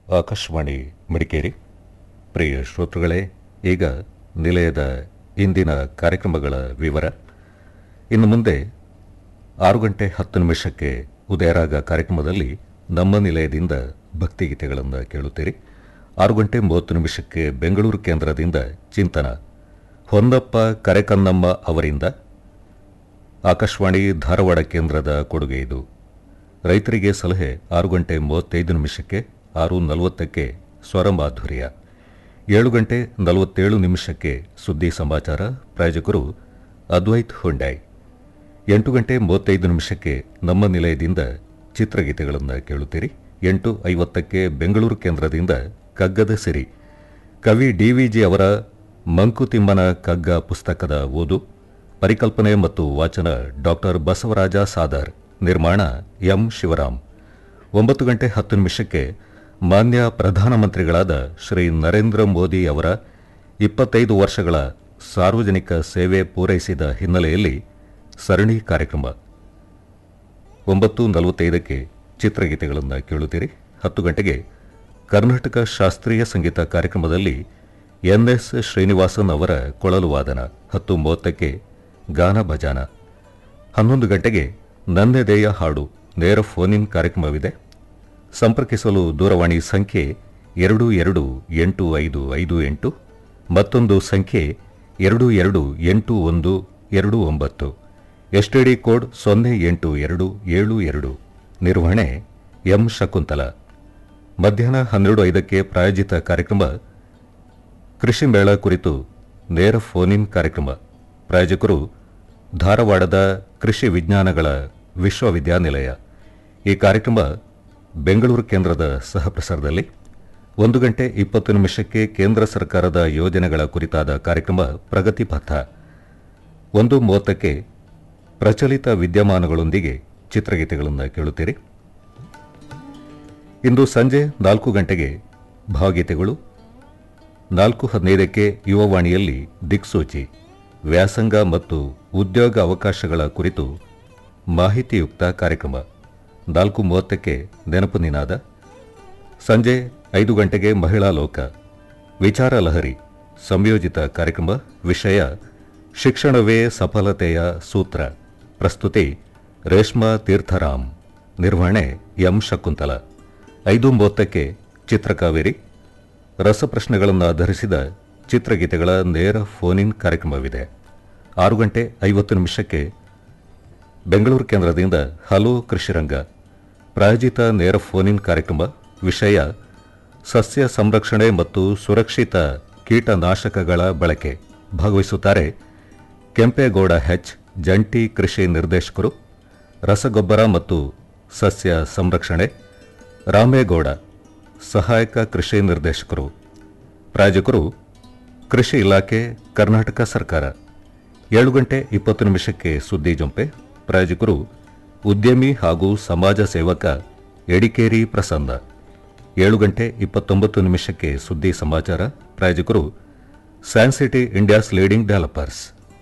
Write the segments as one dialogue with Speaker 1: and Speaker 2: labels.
Speaker 1: ಆಕಾಶವಾಣಿ ಮಡಿಕೇರಿ ಪ್ರಿಯ ಶ್ರೋತೃಗಳೇ ಈಗ ನಿಲಯದ ಇಂದಿನ ಕಾರ್ಯಕ್ರಮಗಳ ವಿವರ ಇನ್ನು ಮುಂದೆ ಆರು ಗಂಟೆ ಹತ್ತು ನಿಮಿಷಕ್ಕೆ ಉದಯರಾಗ ಕಾರ್ಯಕ್ರಮದಲ್ಲಿ ನಮ್ಮ ನಿಲಯದಿಂದ ಭಕ್ತಿಗೀತೆಗಳನ್ನು ಕೇಳುತ್ತೀರಿ ಆರು ಗಂಟೆ ಮೂವತ್ತು ನಿಮಿಷಕ್ಕೆ ಬೆಂಗಳೂರು ಕೇಂದ್ರದಿಂದ ಚಿಂತನ ಹೊನ್ನಪ್ಪ ಕರೆಕನ್ನಮ್ಮ ಅವರಿಂದ ಆಕಾಶವಾಣಿ ಧಾರವಾಡ ಕೇಂದ್ರದ ಕೊಡುಗೆ ಇದು ರೈತರಿಗೆ ಸಲಹೆ ಆರು ಗಂಟೆ ಮೂವತ್ತೈದು ನಿಮಿಷಕ್ಕೆ ಆರು ನಲವತ್ತಕ್ಕೆ ಸ್ವರ ಮಾಧುರ್ಯ ಏಳು ಗಂಟೆ ನಲವತ್ತೇಳು ನಿಮಿಷಕ್ಕೆ ಸುದ್ದಿ ಸಮಾಚಾರ ಪ್ರಾಯೋಜಕರು ಅದ್ವೈತ್ ಹುಂಡಾಯ್ ಎಂಟು ಗಂಟೆ ಮೂವತ್ತೈದು ನಿಮಿಷಕ್ಕೆ ನಮ್ಮ ನಿಲಯದಿಂದ ಚಿತ್ರಗೀತೆಗಳನ್ನು ಕೇಳುತ್ತೀರಿ ಎಂಟು ಐವತ್ತಕ್ಕೆ ಬೆಂಗಳೂರು ಕೇಂದ್ರದಿಂದ ಕಗ್ಗದ ಸಿರಿ ಕವಿ ಡಿವಿಜಿ ಅವರ ಮಂಕುತಿಮ್ಮನ ಕಗ್ಗ ಪುಸ್ತಕದ ಓದು ಪರಿಕಲ್ಪನೆ ಮತ್ತು ವಾಚನ ಡಾಕ್ಟರ್ ಬಸವರಾಜ ಸಾದರ್ ನಿರ್ಮಾಣ ಎಂ ಶಿವರಾಮ್ ಒಂಬತ್ತು ಗಂಟೆ ಹತ್ತು ನಿಮಿಷಕ್ಕೆ ಮಾನ್ಯ ಪ್ರಧಾನಮಂತ್ರಿಗಳಾದ ಶ್ರೀ ನರೇಂದ್ರ ಮೋದಿ ಅವರ ಇಪ್ಪತ್ತೈದು ವರ್ಷಗಳ ಸಾರ್ವಜನಿಕ ಸೇವೆ ಪೂರೈಸಿದ ಹಿನ್ನೆಲೆಯಲ್ಲಿ ಸರಣಿ ಕಾರ್ಯಕ್ರಮ ಒಂಬತ್ತು ನಲವತ್ತೈದಕ್ಕೆ ಚಿತ್ರಗೀತೆಗಳನ್ನು ಕೇಳುತ್ತೀರಿ ಹತ್ತು ಗಂಟೆಗೆ ಕರ್ನಾಟಕ ಶಾಸ್ತ್ರೀಯ ಸಂಗೀತ ಕಾರ್ಯಕ್ರಮದಲ್ಲಿ ಎನ್ಎಸ್ ಶ್ರೀನಿವಾಸನ್ ಅವರ ಕೊಳಲು ವಾದನ ಹತ್ತು ಮೂವತ್ತಕ್ಕೆ ಗಾನ ಭಜಾನ ಹನ್ನೊಂದು ಗಂಟೆಗೆ ನನ್ನೆದೆಯ ಹಾಡು ನೇರ ಫೋನ್ ಇನ್ ಕಾರ್ಯಕ್ರಮವಿದೆ ಸಂಪರ್ಕಿಸಲು ದೂರವಾಣಿ ಸಂಖ್ಯೆ ಎರಡು ಎರಡು ಎಂಟು ಐದು ಐದು ಎಂಟು ಮತ್ತೊಂದು ಸಂಖ್ಯೆ ಎರಡು ಎರಡು ಎಂಟು ಒಂದು ಎರಡು ಒಂಬತ್ತು ಎಸ್ಟಿಡಿ ಕೋಡ್ ಸೊನ್ನೆ ಎಂಟು ಎರಡು ಏಳು ಎರಡು ನಿರ್ವಹಣೆ ಎಂ ಶಕುಂತಲ ಮಧ್ಯಾಹ್ನ ಹನ್ನೆರಡು ಐದಕ್ಕೆ ಪ್ರಾಯೋಜಿತ ಕಾರ್ಯಕ್ರಮ ಕೃಷಿ ಮೇಳ ಕುರಿತು ನೇರ ಫೋನ್ ಇನ್ ಕಾರ್ಯಕ್ರಮ ಪ್ರಾಯೋಜಕರು ಧಾರವಾಡದ ಕೃಷಿ ವಿಜ್ಞಾನಗಳ ವಿಶ್ವವಿದ್ಯಾನಿಲಯ ಈ ಕಾರ್ಯಕ್ರಮ ಬೆಂಗಳೂರು ಕೇಂದ್ರದ ಸಹಪ್ರಸಾರದಲ್ಲಿ ಒಂದು ಗಂಟೆ ಇಪ್ಪತ್ತು ನಿಮಿಷಕ್ಕೆ ಕೇಂದ್ರ ಸರ್ಕಾರದ ಯೋಜನೆಗಳ ಕುರಿತಾದ ಕಾರ್ಯಕ್ರಮ ಪ್ರಗತಿ ಪಥ ಒಂದು ಮೂವತ್ತಕ್ಕೆ ಪ್ರಚಲಿತ ವಿದ್ಯಮಾನಗಳೊಂದಿಗೆ ಚಿತ್ರಗೀತೆಗಳನ್ನು ಕೇಳುತ್ತೀರಿ ಇಂದು ಸಂಜೆ ನಾಲ್ಕು ಗಂಟೆಗೆ ಭಾವಗೀತೆಗಳು ನಾಲ್ಕು ಹದಿನೈದಕ್ಕೆ ಯುವವಾಣಿಯಲ್ಲಿ ದಿಕ್ಸೂಚಿ ವ್ಯಾಸಂಗ ಮತ್ತು ಉದ್ಯೋಗ ಅವಕಾಶಗಳ ಕುರಿತು ಮಾಹಿತಿಯುಕ್ತ ಕಾರ್ಯಕ್ರಮ ನಾಲ್ಕು ಮೂವತ್ತಕ್ಕೆ ನೆನಪು ನಿನಾದ ಸಂಜೆ ಐದು ಗಂಟೆಗೆ ಮಹಿಳಾ ಲೋಕ ವಿಚಾರ ಲಹರಿ ಸಂಯೋಜಿತ ಕಾರ್ಯಕ್ರಮ ವಿಷಯ ಶಿಕ್ಷಣವೇ ಸಫಲತೆಯ ಸೂತ್ರ ಪ್ರಸ್ತುತಿ ರೇಷ್ಮಾ ತೀರ್ಥರಾಮ್ ನಿರ್ವಹಣೆ ಎಂ ಶಕುಂತಲ ಐದು ಮೂವತ್ತಕ್ಕೆ ಚಿತ್ರಕಾವೇರಿ ರಸಪ್ರಶ್ನೆಗಳನ್ನು ಆಧರಿಸಿದ ಚಿತ್ರಗೀತೆಗಳ ನೇರ ಫೋನ್ ಇನ್ ಕಾರ್ಯಕ್ರಮವಿದೆ ಆರು ಗಂಟೆ ಐವತ್ತು ನಿಮಿಷಕ್ಕೆ ಬೆಂಗಳೂರು ಕೇಂದ್ರದಿಂದ ಹಲೋ ಕೃಷಿರಂಗ ಪ್ರಾಯೋಜಿತ ನೇರ ಫೋನ್ ಇನ್ ಕಾರ್ಯಕ್ರಮ ವಿಷಯ ಸಸ್ಯ ಸಂರಕ್ಷಣೆ ಮತ್ತು ಸುರಕ್ಷಿತ ಕೀಟನಾಶಕಗಳ ಬಳಕೆ ಭಾಗವಹಿಸುತ್ತಾರೆ ಕೆಂಪೇಗೌಡ ಹೆಚ್ ಜಂಟಿ ಕೃಷಿ ನಿರ್ದೇಶಕರು ರಸಗೊಬ್ಬರ ಮತ್ತು ಸಸ್ಯ ಸಂರಕ್ಷಣೆ ರಾಮೇಗೌಡ ಸಹಾಯಕ ಕೃಷಿ ನಿರ್ದೇಶಕರು ಪ್ರಾಯೋಜಕರು ಕೃಷಿ ಇಲಾಖೆ ಕರ್ನಾಟಕ ಸರ್ಕಾರ ಏಳು ಗಂಟೆ ಇಪ್ಪತ್ತು ನಿಮಿಷಕ್ಕೆ ಸುದ್ದಿ ಜಂಪೆ ಪ್ರಾಯೋಜಕರು ಉದ್ಯಮಿ ಹಾಗೂ ಸಮಾಜ ಸೇವಕ ಎಡಿಕೇರಿ ಪ್ರಸನ್ನ ಏಳು ಗಂಟೆ ಇಪ್ಪತ್ತೊಂಬತ್ತು ನಿಮಿಷಕ್ಕೆ ಸುದ್ದಿ ಸಮಾಚಾರ ಪ್ರಾಯೋಜಕರು ಸ್ಯಾನ್ಸಿಟಿ ಇಂಡಿಯಾಸ್ ಲೀಡಿಂಗ್ ಡೆವಲಪರ್ಸ್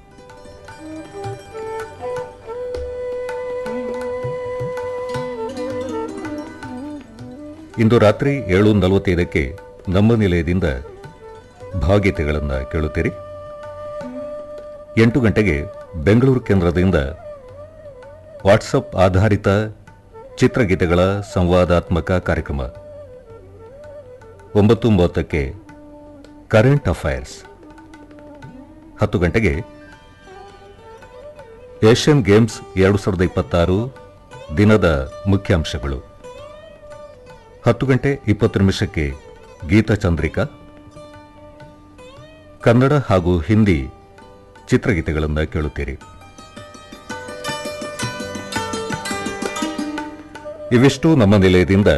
Speaker 1: ಇಂದು ರಾತ್ರಿ ಏಳು ನಲವತ್ತೈದಕ್ಕೆ ನಮ್ಮ ನಿಲಯದಿಂದ ಭಾವಗೀತೆಗಳನ್ನು ಕೇಳುತ್ತೀರಿ ಎಂಟು ಗಂಟೆಗೆ ಬೆಂಗಳೂರು ಕೇಂದ್ರದಿಂದ ವಾಟ್ಸಪ್ ಆಧಾರಿತ ಚಿತ್ರಗೀತೆಗಳ ಸಂವಾದಾತ್ಮಕ ಕಾರ್ಯಕ್ರಮ ಒಂಬತ್ತು ಮೂವತ್ತಕ್ಕೆ ಕರೆಂಟ್ ಅಫೈರ್ಸ್ ಹತ್ತು ಗಂಟೆಗೆ ಏಷ್ಯನ್ ಗೇಮ್ಸ್ ಎರಡು ಸಾವಿರದ ಇಪ್ಪತ್ತಾರು ದಿನದ ಮುಖ್ಯಾಂಶಗಳು ಹತ್ತು ಗಂಟೆ ಇಪ್ಪತ್ತು ನಿಮಿಷಕ್ಕೆ ಗೀತಚಂದ್ರಿಕಾ ಕನ್ನಡ ಹಾಗೂ ಹಿಂದಿ ಚಿತ್ರಗೀತೆಗಳನ್ನು ಕೇಳುತ್ತೀರಿ ಇವಿಷ್ಟು ನಮ್ಮ ನಿಲಯದಿಂದ